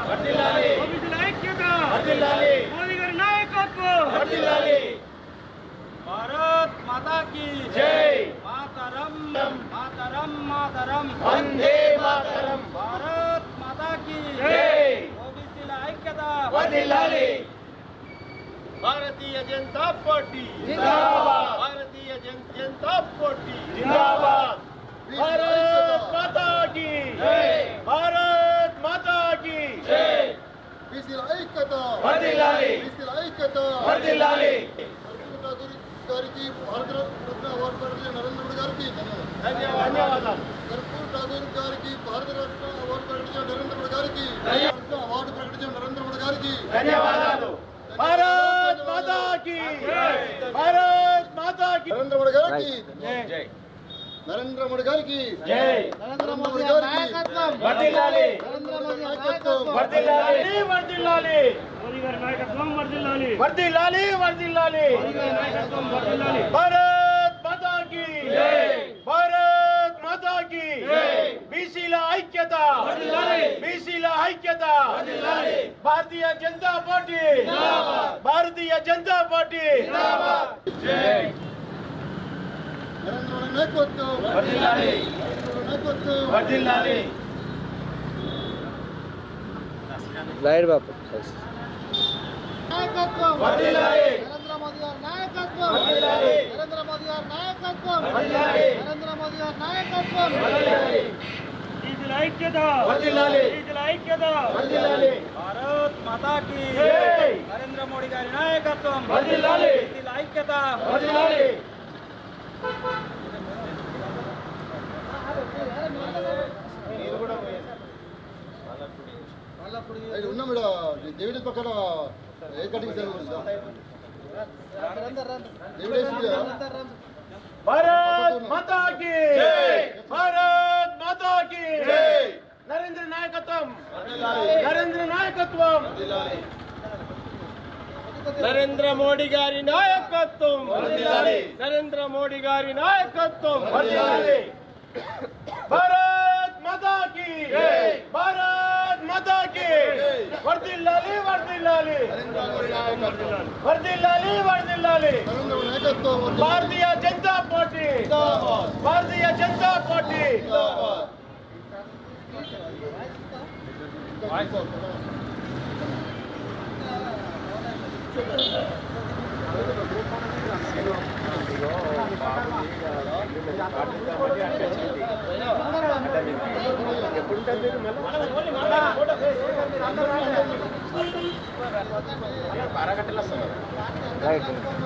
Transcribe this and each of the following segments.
ఓబీసీల ఐక్యత వర్ధిల్లాలి. మోదీ గారి నాయకత్వం వర్ధిల్లాలి. భారత్ మాతా కీ జై. మాతరం మాతరం మాతరం వందే మాతరం భారత్ మాతా కీ జై. ఓబీసీల ఐక్యత వర్ధిల్లాలి. భారతీయ జనతా పార్టీ జిందాబాద్. భారతీయ జన్- జనతా పార్టీ జిందాబాద్ భారత్ మాతా కీ జై. భారత్ మాతా కీ జై. బీసీల ఐక్యత వర్ధిల్లాలి. బీసీల ఐక్యత వర్ధిల్లాలి. ఠాకూర్ గారికి భారత రత్న అవార్డు ప్రకటించిన నరేంద్ర మోడీ గారికి ధన్యవాదాలు కర్పూర్ ఠాకూర్ గారికి భారత రత్న అవార్డు ప్రకటించిన నరేంద్ర మోడీ గారికి రత్న అవార్డు ప్రకటించిన నరేంద్ర మోడీ గారికి ధన్యవాదాలు భారత్ మాతా కీ భారత్ మాతా కీ నరేంద్ర మోడీ గారికి జై నరేంద్ర మోడీ గారికి జై నరేంద్ర మోడీ గారికి వర్ధిల్లాలి. నరేంద్ర మోడీ నాయకత్వం వర్ధిల్లాలి. వర్దిల్లాలి మోదీ గారి నాయకత్వం వర్దిల్లాలి వర్దిల్లాలి వర్దిల్లాలి మోదీ గారి నాయకత్వం వర్దిల్లాలి భారత్ మాతా కీ జై. భారత్ మాతా కీ జై. బీసీల ఐక్యత వర్ధిల్లాలి. బీసీల ఐక్యత వర్ధిల్లాలి. భారతీయ జనతా పార్టీ జిందాబాద్. భారతీయ జనతా పార్టీ జై నరేంద్ర మోడీ నాయకత్వం వర్ధిల్లాలి. నరేంద్ర మోడీ నాయకత్వం వర్ధిల్లాలి. లైట్ బాపు నాయకత్వం వర్ధిల్లాలి. నరేంద్ర మోదీ గారి నాయకత్వం వర్ధిల్లాలి. నరేంద్ర మోదీ గారి నాయకత్వం వర్ధిల్లాలి. నరేంద్ర మోదీ గారి నాయకత్వం వర్ధిల్లాలి. బీసీల ఐక్యత వర్ధిల్లాలి. బీసీల ఐక్యత వర్ధిల్లాలి. భారత్ మాతా కీ జై. నరేంద్ర మోడీ గారి నాయకత్వం వర్ధిల్లాలి. బీసీల ఐక్యత వర్ధిల్లాలి. ఇది ఉన్నాం ఇక్కడ దేవుడి పక్కన ఏ కటింగ్ సెల్ ఉందా దేవుడేసి భారత్ మాతా కీ జై. భారత్ మాతా కీ జై. నరేంద్ర నాయకత్వం వర్ధిల్లాలి. నరేంద్ర నాయకత్వం వర్ధిల్లాలి. నరేంద్ర మోడీ గారి నాయకత్వం వర్ధిల్లాలి. నరేంద్ర మోడీ గారి నాయకత్వం వర్ధిల్లాలి. భారత్ మాతా కీ జై. భారత్ మాతా కీ జై. వర్ధిల్లాలి వర్ధిల్లాలి నరేంద్ర మోడీ నాయకత్వం వర్ధిల్లాలి వర్ధిల్లాలి నరేంద్ర మోడీ నాయకత్వం భారతీయ జనతా పార్టీ జిందాబాద్. భారతీయ జనతా పార్టీ జిందాబాద్. రైట్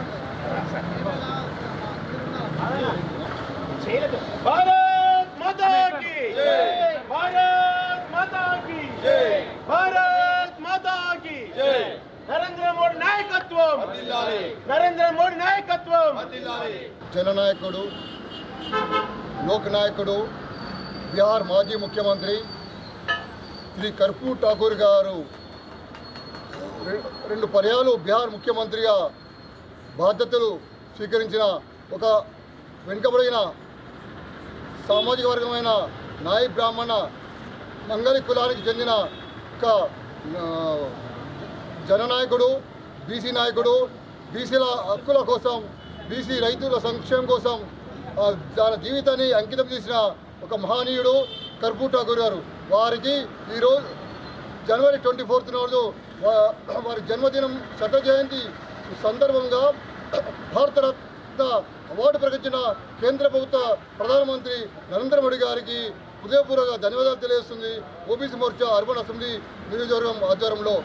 భారత్ మాతా కీ జై. భారత్ మాతా కీ జై. భారత్ మాతా కీ జై. నరేంద్ర మోడీ నాయకత్వం వర్ధిల్లాలి. నరేంద్ర మోడీ నాయకత్వం వర్ధిల్లాలి. జననాయకుడు లోక్ నాయకుడు బీహార్ మాజీ ముఖ్యమంత్రి శ్రీ కర్పూర్ ఠాకూర్ గారు రె- రెండు పర్యాలు బీహార్ ముఖ్యమంత్రిగా బాధ్యతలు స్వీకరించిన ఒక వెనుకబడిన సామాజిక వర్గమైన నాయి బ్రాహ్మణ మంగళి కులానికి చెందిన ఒక ఆ, జననాయకుడు బీసీ నాయకుడు బీసీల హక్కుల కోసం బీసీ రైతుల సంక్షేమం కోసం ఆ, తన జీవితాన్ని అంకితం చేసిన ఒక మహనీయుడు కర్పూర్ ఠాకూర్ గారు వారికి ఈరోజు జనవరి ట్వంటీ ఫోర్త్ రోజు వా- వారి జన్మదినం శత జయంతి సందర్భంగా భారతరత్న అవార్డు ప్రకటించిన కేంద్ర ప్రభుత్వ ప్రధానమంత్రి నరేంద్ర మోడీ గారికి హృదయపూర్వక ధన్యవాదాలు తెలియజేస్తుంది ఓబీసీ మోర్చా అర్బన్ అసెంబ్లీ నియోజకవర్గం ఆధ్వర్యంలో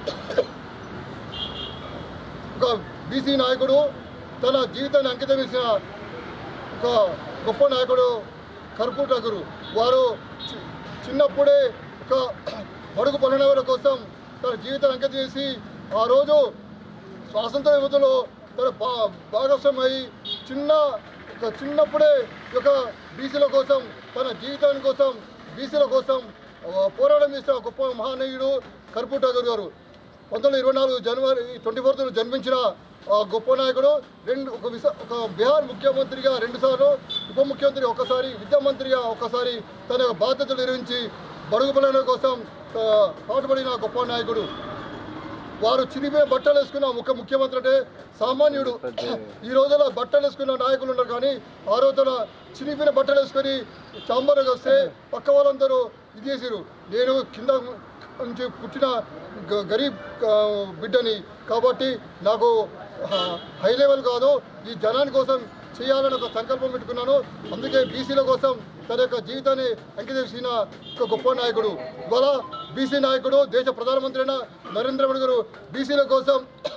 ఒక బీసీ నాయకుడు తన జీవితాన్ని అంకితం చేసిన ఒక గొప్ప నాయకుడు కర్పూర్ ఠాకూర్ వారు చి- చిన్నప్పుడే ఒక బడుగు పల్లెనగర కోసం తన జీవితాన్ని అంకితం చేసి ఆ రోజు స్వాతంత్ర యువతలో తన భా భాగస్వామై చిన్న ఒక చిన్నప్పుడే ఈ యొక్క బీసీల కోసం తన జీవితాని కోసం బీసీల కోసం ఆ, పోరాటం చేసిన గొప్ప మహానీయుడు కర్పూర్ ఠాకూర్ గారు పంతొమ్మిది ఇరవై నాలుగు జనవరి ట్వంటీ ఫోర్త్ జన్మించిన ఆ గొప్ప నాయకుడు రెండు ఒక విశ ఒక బీహార్ ముఖ్యమంత్రిగా రెండుసార్లు ఉప ముఖ్యమంత్రి ఒకసారి విద్యా మంత్రిగా ఒకసారి తన యొక్క బాధ్యతలు నిర్వహించి బడుగు బలైన కోసం ఆ, పాటుపడిన గొప్ప నాయకుడు వారు చిరిగిపోయిన బట్టలు వేసుకున్న ముఖ్య ముఖ్యమంత్రి అంటే సామాన్యుడు ఈ రోజుల్లో బట్టలు వేసుకున్న నాయకులు ఉన్నారు కానీ ఆ రోజున చిరిగిపోయిన బట్టలు వేసుకొని చాంబర్కి వస్తే పక్క వాళ్ళందరూ ఇది చేసిరు నేను కింద నుంచి పుట్టిన గ- గరీబ్ ఆ, బిడ్డని కాబట్టి నాకు ఆ, హై లెవెల్ కాదు ఈ జనాని కోసం చేయాలని ఒక సంకల్పం పెట్టుకున్నాను అందుకే బీసీల కోసం తన యొక్క జీవితాన్ని అంకితం చేసిన ఒక గొప్ప నాయకుడు ఇవాళ బీసీ నాయకుడు దేశ ప్రధానమంత్రి అయిన నరేంద్ర మోడీ గారు బీసీల కోసం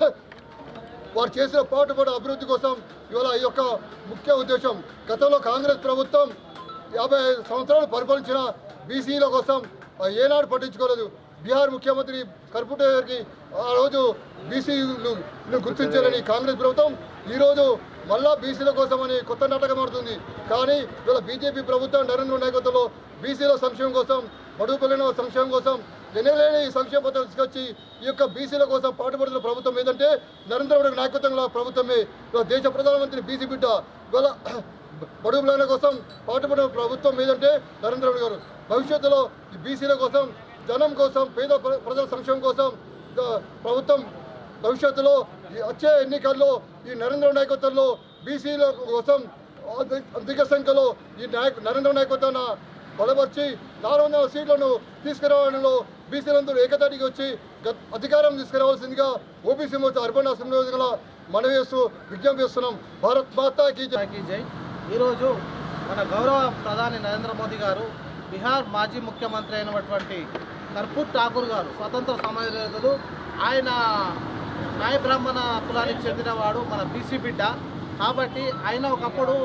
వారు చేసిన పాటుపడి అభివృద్ధి కోసం ఇవాళ ఈ యొక్క ముఖ్య ఉద్దేశం గతంలో కాంగ్రెస్ ప్రభుత్వం యాభై ఐదు సంవత్సరాలు పరిపాలించిన బీసీల కోసం ఆ, ఏనాడు పట్టించుకోలేదు బీహార్ ముఖ్యమంత్రి కర్పుట గారికి ఆ రోజు బీసీలు గుర్తించాలని కాంగ్రెస్ ప్రభుత్వం ఈరోజు మళ్ళా బీసీల కోసం అని కొత్త నాటకం ఆడుతుంది కానీ ఇవాళ బీజేపీ ప్రభుత్వం నరేంద్ర మోడీ నాయకత్వంలో బీసీల సంక్షేమం కోసం బడుగు పిల్లల సంక్షేమం కోసం ఎన్నలేని సంక్షేమ పథకాలు తీసుకొచ్చి ఈ యొక్క బీసీల కోసం పాటుపడుతున్న ప్రభుత్వం ఏదంటే నరేంద్ర మోడీ నాయకత్వంలో ప్రభుత్వమే ఇవాళ దేశ ప్రధానమంత్రి బీసీ బిడ్డ ఇవాళ బడుగు పిల్లల కోసం పాటుపడిన ప్రభుత్వం ఏదంటే నరేంద్ర మోడీ గారు భవిష్యత్తులో ఈ బీసీల కోసం జనం కోసం పేద ప్ర- ప్రజల సంక్షేమం కోసం ఇక ప్రభుత్వం భవిష్యత్తులో ఈ వచ్చే ఎన్నికల్లో ఈ నరేంద్ర మోడీ నాయకత్వంలో బీసీల కోసం అధి- అధిక సంఖ్యలో ఈ నాయక నరేంద్ర మోడీ నాయకత్వాన్ని బలపరిచి నాలుగు వందల సీట్లను తీసుకురావడంలో బీసీలందరూ ఏకతాటికి వచ్చి గ- అధికారం తీసుకురావాల్సిందిగా ఓబీసీ మోర్చా అర్బన్ అసెంబ్లీ మనవి చేస్తూ విజ్ఞప్తి చేస్తున్నాం భారత్ మాతాకి జై. की जय ఈరోజు మన గౌరవ ప్రధాని నరేంద్ర మోదీ గారు బీహార్ మాజీ ముఖ్యమంత్రి అయినటువంటి కర్పూర్ ఠాకూర్ గారు స్వతంత్ర సమరయోధులు ఆయన నాయ బ్రాహ్మణ కులానికి చెందినవాడు మన బీసీ బిడ్డ కాబట్టి ఆయన ఒకప్పుడు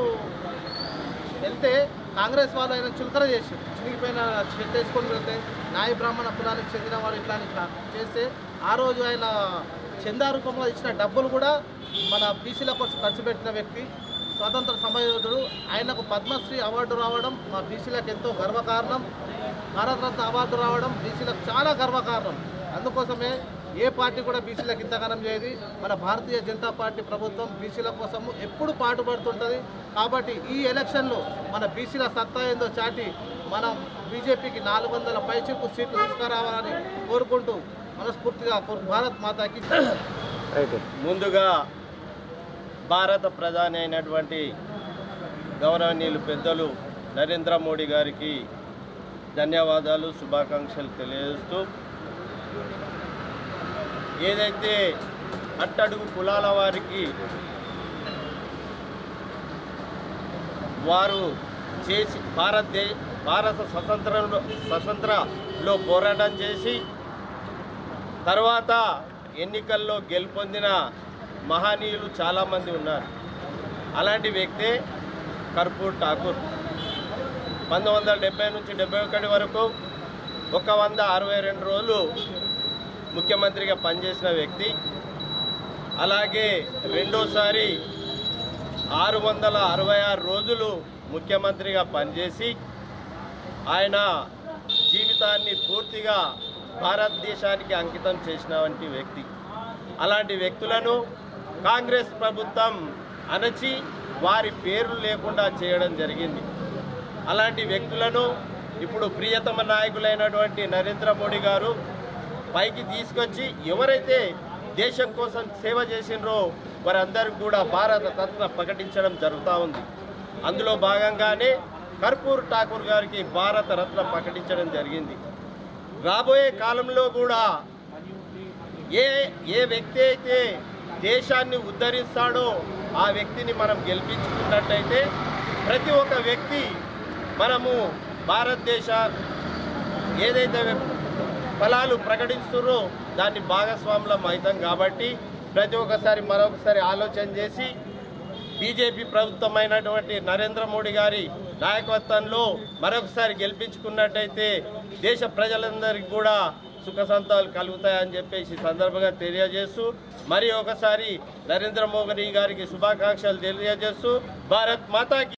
వెళ్తే కాంగ్రెస్ వాళ్ళు ఆయన చులకన చేసి చినిగిపోయిన షెడ్ వేసుకొని వెళ్తే నాయ బ్రాహ్మణ కులానికి చెందిన వాడు ఇట్లా అని కా- చేస్తే ఆ రోజు ఆయన చందా రూపంలో ఇచ్చిన డబ్బులు కూడా మన బీసీల కోసం ఖర్చు పెట్టిన వ్యక్తి స్వాతంత్ర సమయోధుడు ఆయనకు పద్మశ్రీ అవార్డు రావడం మా బీసీలకు ఎంతో గర్వకారణం భారతరత్న అవార్డు రావడం బీసీలకు చాలా గర్వకారణం అందుకోసమే ఏ పార్టీ కూడా బీసీలకు ఇంతగానం చేయదు మన భారతీయ జనతా పార్టీ ప్రభుత్వం బీసీల కోసం ఎప్పుడు పాటుపడుతుంటుంది కాబట్టి ఈ ఎలక్షన్లో మన బీసీల సత్తా ఏందో చాటి మనం బీజేపీకి నాలుగు వందల పైచిపు సీట్లు తీసుకురావాలని కోరుకుంటూ మనస్ఫూర్తిగా కోరు- భారత్ మాతాకి రైట్ ముందుగా భారత ప్రధాని అయినటువంటి గౌరవనీయులు పెద్దలు నరేంద్ర మోడీ గారికి ధన్యవాదాలు శుభాకాంక్షలు తెలియజేస్తూ ఏదైతే అట్టడుగు కులాల వారికి వారు చేసి భారతదే భారత స్వతంత్రంలో స్వతంత్రలో పోరాటం చేసి తర్వాత ఎన్నికల్లో గెలుపొందిన మహనీయులు చాలామంది ఉన్నారు అలాంటి వ్యక్తే కర్పూర్ ఠాకూర్ పంతొమ్మిది వందల డెబ్బై నుంచి డెబ్బై ఒకటి వరకు ఒక వంద అరవై రెండు రోజులు ముఖ్యమంత్రిగా పనిచేసిన వ్యక్తి అలాగే రెండోసారి ఆరు వందల అరవై ఆరు రోజులు ముఖ్యమంత్రిగా పనిచేసి ఆయన జీవితాన్ని పూర్తిగా భారతదేశానికి అంకితం చేసినటువంటి వ్యక్తి అలాంటి వ్యక్తులను కాంగ్రెస్ ప్రభుత్వం అణచి వారి పేర్లు లేకుండా చేయడం జరిగింది అలాంటి వ్యక్తులను ఇప్పుడు ప్రియతమ నాయకులైనటువంటి నరేంద్ర మోడీ గారు పైకి తీసుకొచ్చి ఎవరైతే దేశం కోసం సేవ చేసినరో వారందరికీ కూడా భారత రత్న ప్రకటించడం జరుగుతూ ఉంది అందులో భాగంగానే కర్పూర్ ఠాకూర్ గారికి భారత రత్న ప్రకటించడం జరిగింది రాబోయే కాలంలో కూడా ఏ ఏ వ్యక్తి అయితే దేశాన్ని ఉద్ధరిస్తాడో ఆ వ్యక్తిని మనం గెలిపించుకున్నట్టయితే ప్రతి ఒక్క వ్యక్తి మనము భారతదేశ ఏదైతే ఫలాలు ప్రకటిస్తున్నారో దాన్ని భాగస్వాములం అవుతాం కాబట్టి ప్రతి ఒక్కసారి మరొకసారి ఆలోచన చేసి బీజేపీ ప్రభుత్వమైనటువంటి నరేంద్ర మోడీ గారి నాయకత్వంలో మరొకసారి గెలిపించుకున్నట్టయితే దేశ ప్రజలందరికీ కూడా సుఖ సంతాలు కలుగుతాయని చెప్పేసి ఈ సందర్భంగా తెలియజేస్తూ మరి ఒకసారి నరేంద్ర మోదీ గారికి శుభాకాంక్షలు తెలియజేస్తూ భారత్ మాతాకి